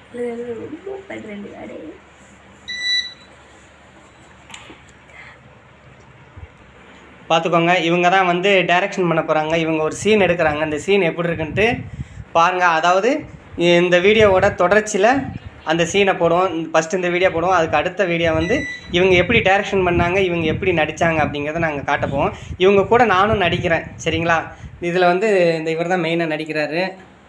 ரொம்ப பண்றேன் அடே பார்த்துக்கோங்க இவங்க தான் வந்து டைரக்ஷன் பண்ண போகிறாங்க இவங்க ஒரு சீன் எடுக்கிறாங்க அந்த சீன் எப்படி இருக்குன்ட்டு பாருங்கள் அதாவது இந்த வீடியோவோட தொடர்ச்சியில் அந்த சீனை போடுவோம் ஃபஸ்ட்டு இந்த வீடியோ போடுவோம் அதுக்கு அடுத்த வீடியோ வந்து இவங்க எப்படி டைரக்ஷன் பண்ணாங்க இவங்க எப்படி நடித்தாங்க அப்படிங்கிறத நாங்கள் காட்ட போவோம் இவங்க கூட நானும் நடிக்கிறேன் சரிங்களா இதில் வந்து இந்த இவர் தான் மெயினாக நடிக்கிறாரு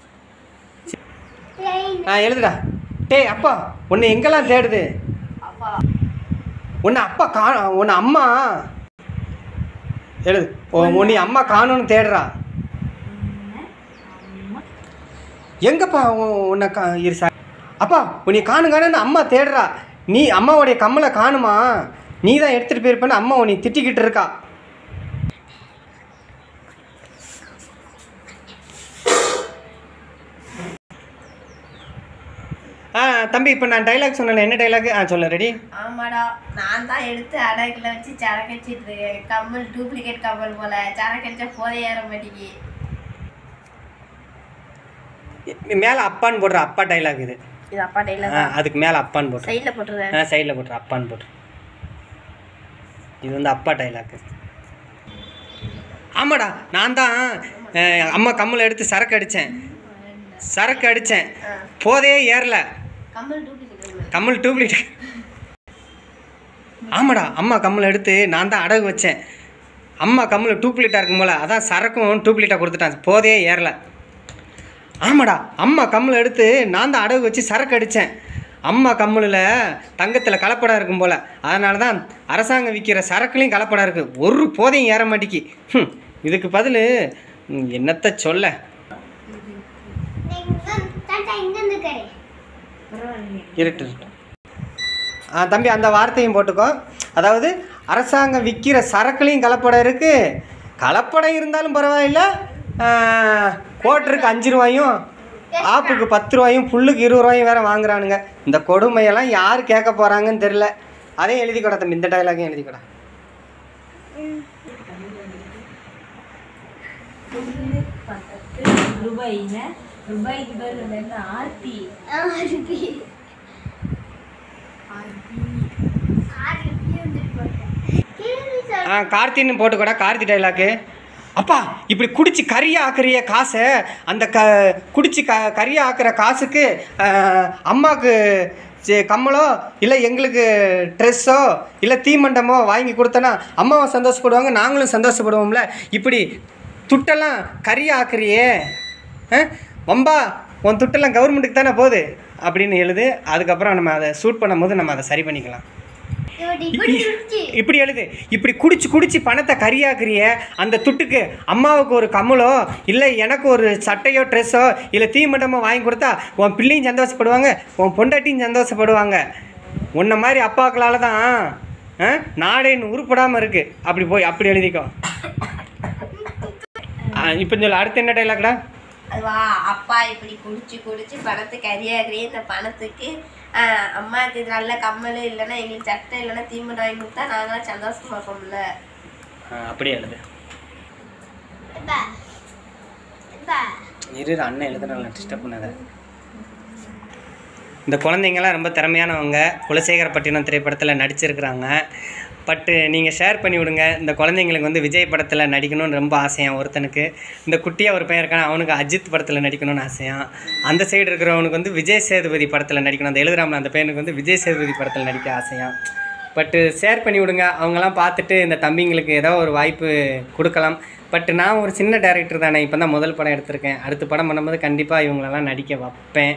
ஆ எழுதுடா டேய் அப்பா உன்னை எங்கெல்லாம் தேடுது உன்னை அப்பா கா உன்னை அம்மா எழுது உ- உன்னை அம்மா காணும்னு தேடுறா எங்கப்பா உ- உன்னை கா இரு சார் அப்பா உன்னை காணும் காணுன்னு அம்மா தேடுறா நீ அம்மாவுடைய கம்மலை காணுமா நீ தான் எடுத்துகிட்டு போயிருப்பேன்னு அம்மா உன்னை திட்டிக்கிட்டு இருக்கா ஆ தம்பி இப்போ நான் டைலாக் சொன்னேன் என்ன டைலாக் ஆ சொல்ல ரெடி ஆமாடா நான் தான் எடுத்து அடகுல வச்சு சரக்கு வச்சிட்டு இருக்கேன் கம்மல் டூப்ளிகேட் கம்மல் போல சரக்கு அடிச்சா போதே ஏற மாட்டேங்கி மேலே அப்பான்னு போடுற அப்பா டைலாக் இது இது அப்பா டைல ஆ அதுக்கு மேலே அப்பான்னு போடுற சைடில் போட்டுருவேன் ஆ சைடில் போட்டுரு அப்பான்னு போட்டுரு இது வந்து அப்பா டைலாக்கு ஆமாடா நான் தான் அஹ், அம்மா கம்மல் எடுத்து சரக்கு அடித்தேன் சரக்கு அடித்தேன் போதே ஏறல கம்மல் டூப்ளிகேட் கம்மல் டூப்ளிகேட் ஆமாடா அம்மா கம்மல் எடுத்து நான் தான் அடகு வச்சேன் அம்மா கம்மல் டூப்ளிகேட்டாக இருக்கும் போல அதான் சரக்கும் டூப்ளிகேட்டாக கொடுத்துட்டான் போதே ஏறல ஆமாடா அம்மா கம்மல் எடுத்து நான் தான் அடகு வச்சு சரக்கு அடித்தேன் அம்மா கம்மலில் தங்கத்தில் கலப்படம் இருக்கும் போல் அதனால தான் அரசாங்கம் விற்கிற சரக்குலையும் கலப்படம் இருக்குது ஒரு போதையும் ஏற மாட்டேக்கி ஹம், இதுக்கு பதில் ம், என்னத்த சொல்ல இருட்டு இருட்டு. ஆ தம்பி அந்த வார்த்தையும் போட்டுக்கோ அதாவது அரசாங்கம் விற்கிற சரக்குலையும் கலப்படம் இருக்குது கலப்படம் இருந்தாலும் பரவாயில்ல ஆ, கோட்டருக்கு அஞ்சு ரூபாயும் ஆப்புக்கு பத்து ரூபாயும் புல்லுக்கு இருபது ரூபாயும் வேற வாங்குறானுங்க இந்த கொடுமையெல்லாம் யார் கேட்க போகிறாங்கன்னு தெரில அதையும் எழுதிக்கூட தம்பி இந்த டைலாகையும் எழுதிக்கூட ரூபாய்னா ரூபாய்க்கு பதில் என்ன ஆர்த்தி ஆ கார்த்தின்னு போட்டுக்கூட கார்த்தி டைலாக்கு அப்பா இப்படி குடிச்சு கறியா ஆக்குறிய காசை அந்த க குடிச்சு க கறியா ஆக்குற காசுக்கு ஆ, அம்மாவுக்கு சே- கம்மலோ இல்லை எங்களுக்கு ட்ரெஸ்ஸோ இல்லை தீமண்டமோ வாங்கி கொடுத்தனா அம்மாவும் சந்தோஷப்படுவாங்க நாங்களும் சந்தோஷப்படுவோம்ல இப்படி துட்டெல்லாம் கறியா ஆக்குறியே ஆ? வம்பா உன் துட்டெல்லாம் கவர்மெண்ட்டுக்கு தானே போகுது அப்படின்னு எழுது அதுக்கப்புறம் நம்ம அதை ஷூட் பண்ணும்போது நம்ம அதை சரி பண்ணிக்கலாம் இப்படி எழுது இப்படி குடிச்சு குடிச்சு பணத்தை கரியாக்குறிய அந்த துட்டுக்கு அம்மாவுக்கு ஒரு கம்மலோ இல்லை எனக்கு ஒரு சட்டையோ ட்ரெஸ்ஸோ இல்லை தீமண்டமோ வாங்கி கொடுத்தா உன் பிள்ளையும் சந்தோஷப்படுவாங்க உன் பொண்டாட்டியும் சந்தோஷப்படுவாங்க உன்னை மாதிரி அப்பாக்களால தான் ஆ, நாடே இன்னும் உருப்படாமல் இருக்குது அப்படி போய் அப்படி எழுதிக்கோ இப்போ சொல்லு அடுத்து என்ன டைலாக்டா அதுவா அப்பா இப்படி குடிச்சு குடிச்சு பணத்தை கரியாகிறே இந்த பணத்துக்கு ஆஹ், அம்மாவுக்கு இது நல்ல கம்மல் இல்லைன்னா எங்களுக்கு சட்டை இல்லைன்னா தீமண்டை வாங்கி கொடுத்தா நாங்களாம் சந்தோஷமா இருப்போம்ல அப்படியே எழுது இரு அண்ணன் எழுதுனால டிஸ்டர்ப் பண்ணாத இந்த குழந்தைங்கலாம் ரொம்ப திறமையானவங்க குலசேகரப்பட்டினம் திரைப்படத்தில் நடிச்சிருக்கிறாங்க பட்டு நீங்கள் ஷேர் பண்ணி விடுங்க இந்த குழந்தைங்களுக்கு வந்து விஜய் படத்தில் நடிக்கணும்னு ரொம்ப ஆசையாம் ஒருத்தனுக்கு இந்த குட்டியாக ஒரு பையன் இருக்கான் அவனுக்கு அஜித் படத்தில் நடிக்கணும்னு ஆசையாம் அந்த சைடு இருக்கிறவனுக்கு வந்து விஜய் சேதுபதி படத்தில் நடிக்கணும் அந்த எழுதுறாமல் அந்த பையனுக்கு வந்து விஜய் சேதுபதி படத்தில் நடிக்க ஆசையாம் பட்டு ஷேர் பண்ணி விடுங்க அவங்கெல்லாம் பார்த்துட்டு இந்த தம்பிங்களுக்கு ஏதோ ஒரு வாய்ப்பு கொடுக்கலாம் பட் நான் ஒரு சின்ன டேரக்டர் தானே இப்போ தான் முதல் படம் எடுத்திருக்கேன் அடுத்த படம் பண்ணும்போது கண்டிப்பாக இவங்களெல்லாம் நடிக்க வைப்பேன்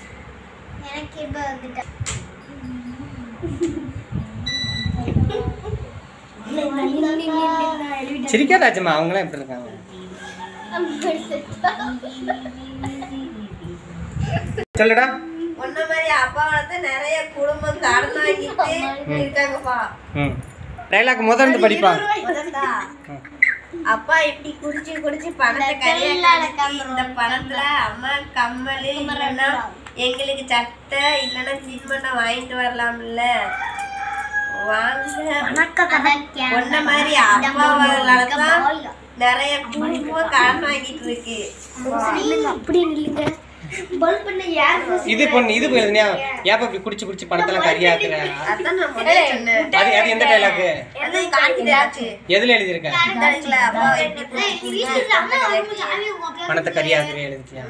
சிரிக்காதாச்சுமா அவங்களாம் எப்படி இருக்காங்க சொல்லுடா உன்ன மாதிரி அப்பா வளர்த்து நிறைய குடும்பம் கடன் வாங்கிட்டு இருக்காங்கப்பா ம் டைலாக் முதல்ந்து படிப்பா முதல்ல அப்பா இப்படி குடிச்சு குடிச்சு பணத்தை கரையாக்கி இந்த பணத்துல அம்மா கம்மல் இல்லைன்னா எங்களுக்கு சட்டை இல்லைன்னா தின்பண்டம் வாங்கிட்டு வரலாம்ல வாங்க உன்ன மாதிரி அப்பாவால தான் நிறைய குடும்பம் கடன் வாங்கிட்டு இருக்கு அப்படி இல்லைங்க இது பொண்ணு இது எழுதுனியா ஏப்பா இப்படி குடிச்சு குடிச்சு பணத்தெல்லாம் கரியாக்குற அதான் நான் முதல்ல சொன்னேன் அது அது எந்த டைலாக்கு அது காந்தி டைலாக்கு. எதுல எழுதியிருக்க இந்தாங்களா, அப்பா எப்படி குடிக்கிறீங்க? பணத்தை கரியாக்குற எழுதிச்சியா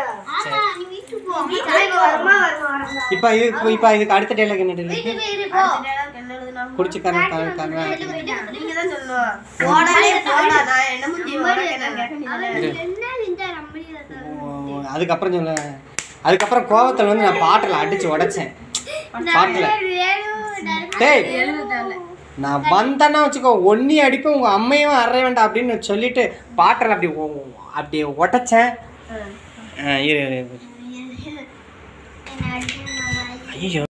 இப்ப இது இப்ப இதுக்கு அடுத்த டைலாக் என்ன டைலாக் அடுத்த dialogue என்ன எழுதுனா? குடிச்சு கர கர கர நீங்க தான் சொல்லணும். போடாதே, போடா. நான் என்னமோ செய்வேன். நான் கேட்க ஓ, அதுக்கப்புறம் சொல்ல அதுக்கப்புறம் கோவத்தில் வந்து நான் பாட்டில் அடிச்சு உடைச்சேன் பாட்டில் டேய் நான் வந்தேன்னா வச்சுக்கோ ஒன்னி அடிப்பேன் உங்க அம்மையும் அறைய வேண்டாம் அப்படின்னு சொல்லிட்டு பாட்டில் அப்படி ஒ- அப்படி உடைச்சேன் ஆ, இரு இரு, இரு ஐயோ